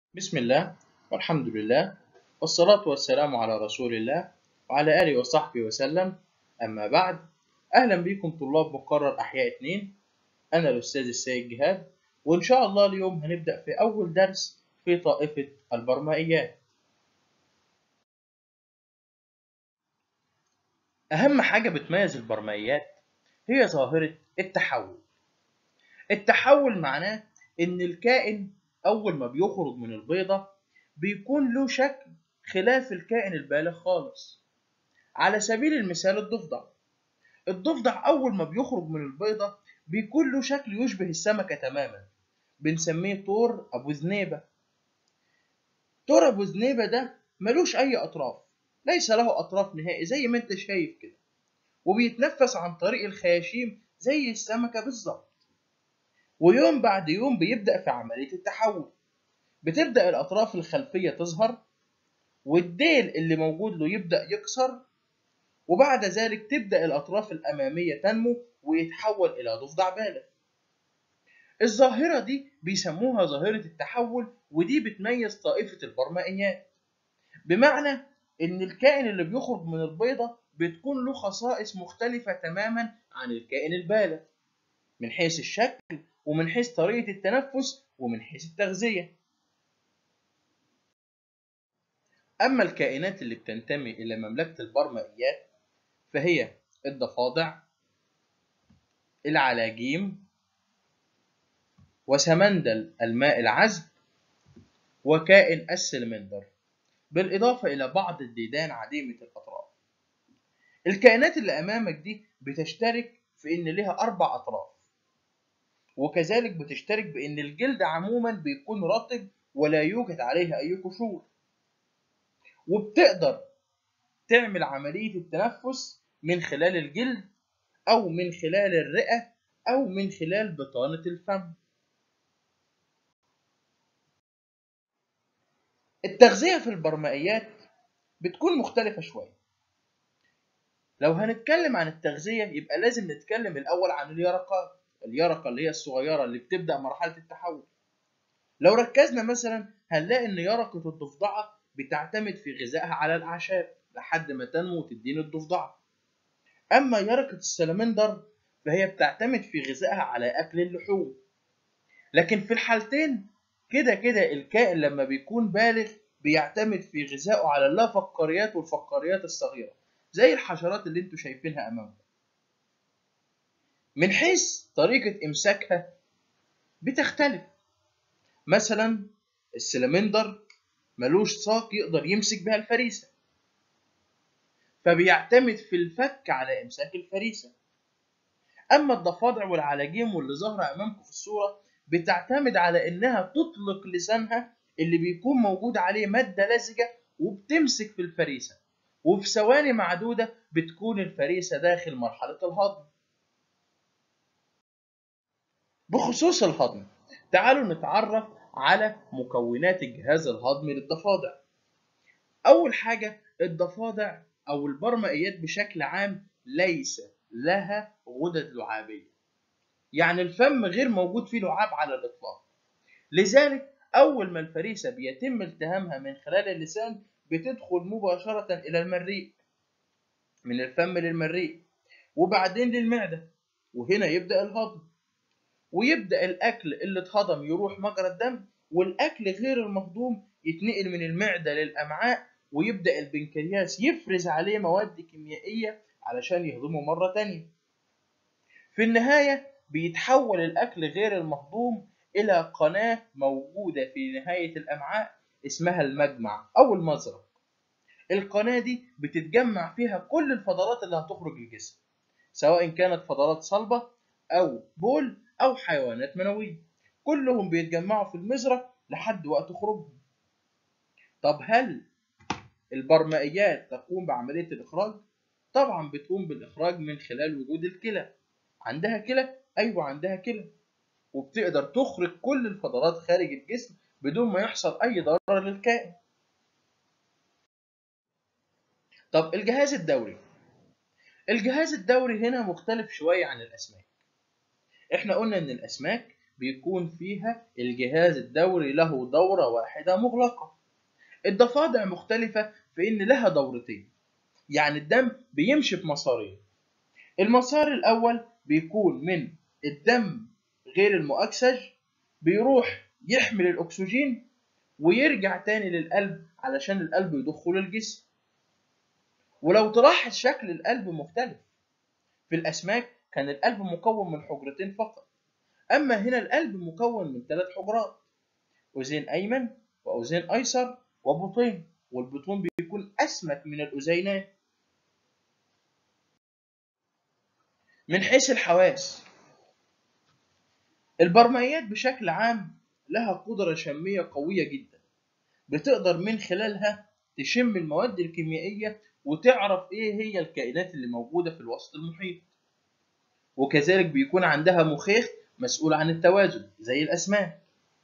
بسم الله والحمد لله والصلاة والسلام على رسول الله وعلى آله وصحبه وسلم أما بعد أهلا بكم طلاب مقرر أحياء 2 أنا الأستاذ السيد جهاد وإن شاء الله اليوم هنبدأ في أول درس في طائفة البرمائيات أهم حاجة بتميز البرمائيات هي ظاهرة التحول التحول معناه إن الكائن أول ما بيخرج من البيضة بيكون له شكل خلاف الكائن البالغ خالص على سبيل المثال الضفدع الضفدع أول ما بيخرج من البيضة بيكون له شكل يشبه السمكة تماما بنسميه طور أبو ذنيبة طور أبو ذنيبة ده ملوش أي أطراف ليس له أطراف نهائي زي ما أنت شايف كده وبيتنفس عن طريق الخياشيم زي السمكة بالظبط ويوم بعد يوم بيبدأ في عملية التحول بتبدأ الأطراف الخلفية تظهر والديل اللي موجود له يبدأ يكسر وبعد ذلك تبدأ الأطراف الأمامية تنمو ويتحول إلى ضفدع بالغ الظاهرة دي بيسموها ظاهرة التحول ودي بتميز طائفة البرمائيات بمعنى إن الكائن اللي بيخرج من البيضة بتكون له خصائص مختلفة تماما عن الكائن البالغ من حيث الشكل ومن حيث طريقة التنفس ومن حيث التغذية أما الكائنات اللي بتنتمي إلى مملكة البرمائيات فهي الضفادع العلاجيم وسمندل الماء العذب وكائن السلمندر بالإضافة إلى بعض الديدان عديمة الأطراف الكائنات اللي أمامك دي بتشترك في إن لها أربع أطراف وكذلك بتشترك بأن الجلد عموما بيكون رطب ولا يوجد عليه أي قشور وبتقدر تعمل عملية التنفس من خلال الجلد أو من خلال الرئة أو من خلال بطانة الفم التغذية في البرمائيات بتكون مختلفة شوية لو هنتكلم عن التغذية يبقى لازم نتكلم الأول عن اليرقات اليرقة اللي هي الصغيرة اللي بتبدأ مرحلة التحول لو ركزنا مثلا هنلاقي ان يرقة الضفدعة بتعتمد في غذائها على الأعشاب لحد ما تنمو وتديني الضفدعة أما يرقة السلمندر فهي بتعتمد في غذائها على أكل اللحوم لكن في الحالتين كده كده الكائن لما بيكون بالغ بيعتمد في غذائه على اللافقاريات والفقاريات الصغيرة زي الحشرات اللي انتوا شايفينها أمامكم من حيث طريقة إمساكها بتختلف مثلا السلمندر ملوش ساق يقدر يمسك بها الفريسة فبيعتمد في الفك على إمساك الفريسة أما الضفادع والعلاجيم واللي ظاهرة أمامكم في الصورة بتعتمد على إنها تطلق لسانها اللي بيكون موجود عليه مادة لزجة وبتمسك في الفريسة وفي ثواني معدودة بتكون الفريسة داخل مرحلة الهضم بخصوص الهضم تعالوا نتعرف على مكونات الجهاز الهضمي للضفادع أول حاجة الضفادع أو البرمائيات بشكل عام ليس لها غدد لعابية يعني الفم غير موجود فيه لعاب على الإطلاق لذلك أول ما الفريسة بيتم التهامها من خلال اللسان بتدخل مباشرة إلى المريء من الفم للمريء وبعدين للمعدة وهنا يبدأ الهضم ويبدا الاكل اللي اتهضم يروح مجرى الدم والاكل غير المهضوم يتنقل من المعده للامعاء ويبدا البنكرياس يفرز عليه مواد كيميائيه علشان يهضمه مره تانية في النهايه بيتحول الاكل غير المهضوم الى قناه موجوده في نهايه الامعاء اسمها المجمع او المزرق القناه دي بتتجمع فيها كل الفضلات اللي هتخرج الجسم سواء كانت فضلات صلبه او بول أو حيوانات منوية كلهم بيتجمعوا في المزرعة لحد وقت خروجهم طب هل البرمائيات تقوم بعملية الإخراج؟ طبعا بتقوم بالإخراج من خلال وجود الكلى عندها كلى؟ أيوة عندها كلى وبتقدر تخرج كل الفضلات خارج الجسم بدون ما يحصل أي ضرر للكائن طب الجهاز الدوري الجهاز الدوري هنا مختلف شوية عن الأسماك احنا قلنا ان الاسماك بيكون فيها الجهاز الدوري له دورة واحدة مغلقة الضفادع مختلفة في إن لها دورتين يعني الدم بيمشي في مسارين المسار الأول بيكون من الدم غير المؤكسج بيروح يحمل الأكسجين ويرجع تاني للقلب علشان القلب يضخه للجسم ولو تلاحظ شكل القلب مختلف في الأسماك كان القلب مكون من حجرتين فقط أما هنا القلب مكون من ثلاث حجرات أذين أيمن وأذين أيسر وبطين والبطون بيكون أسمك من الأذينات من حيث الحواس البرمائيات بشكل عام لها قدرة شمية قوية جدا بتقدر من خلالها تشم المواد الكيميائية وتعرف ايه هي الكائنات اللي موجودة في الوسط المحيط وكذلك بيكون عندها مخيخ مسؤول عن التوازن زي الأسماك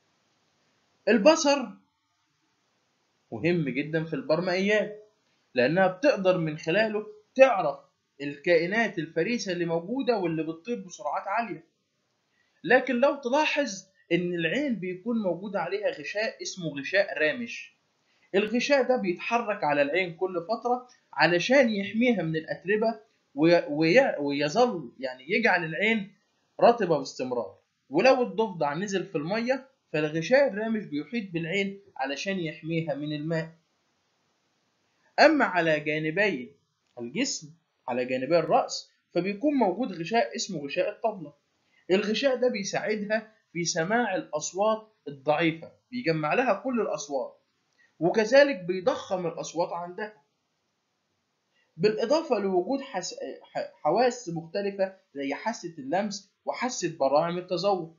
البصر مهم جدا في البرمائيات لأنها بتقدر من خلاله تعرف الكائنات الفريسة اللي موجودة واللي بتطير بسرعات عالية لكن لو تلاحظ إن العين بيكون موجود عليها غشاء اسمه غشاء رامش الغشاء ده بيتحرك على العين كل فترة علشان يحميها من الأتربة ويظل يعني يجعل العين رطبة باستمرار ولو الضفدع نزل في المية فالغشاء الرامش بيحيط بالعين علشان يحميها من الماء أما على جانبي الجسم على جانبي الرأس فبيكون موجود غشاء اسمه غشاء الطبلة الغشاء ده بيساعدها في سماع الأصوات الضعيفة بيجمع لها كل الأصوات وكذلك بيضخم الأصوات عندها بالإضافة لوجود حس... حواس مختلفة زي حاسة اللمس وحاسة براعم التذوق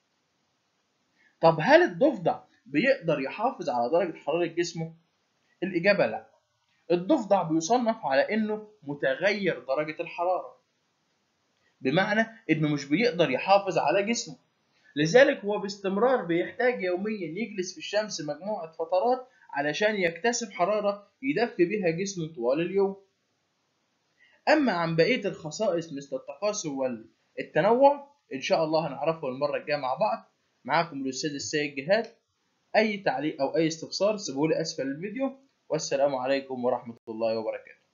طب هل الضفدع بيقدر يحافظ على درجة حرارة جسمه؟ الإجابة لأ الضفدع بيصنف على إنه متغير درجة الحرارة بمعنى إنه مش بيقدر يحافظ على جسمه لذلك هو باستمرار بيحتاج يوميا يجلس في الشمس مجموعة فترات علشان يكتسب حرارة يدفي بها جسمه طوال اليوم أما عن بقية الخصائص مثل التقاسم والتنوع إن شاء الله هنعرفه المرة الجاية مع بعض معاكم الأستاذ السيد جهاد أي تعليق أو أي استفسار سيبولي أسفل الفيديو والسلام عليكم ورحمة الله وبركاته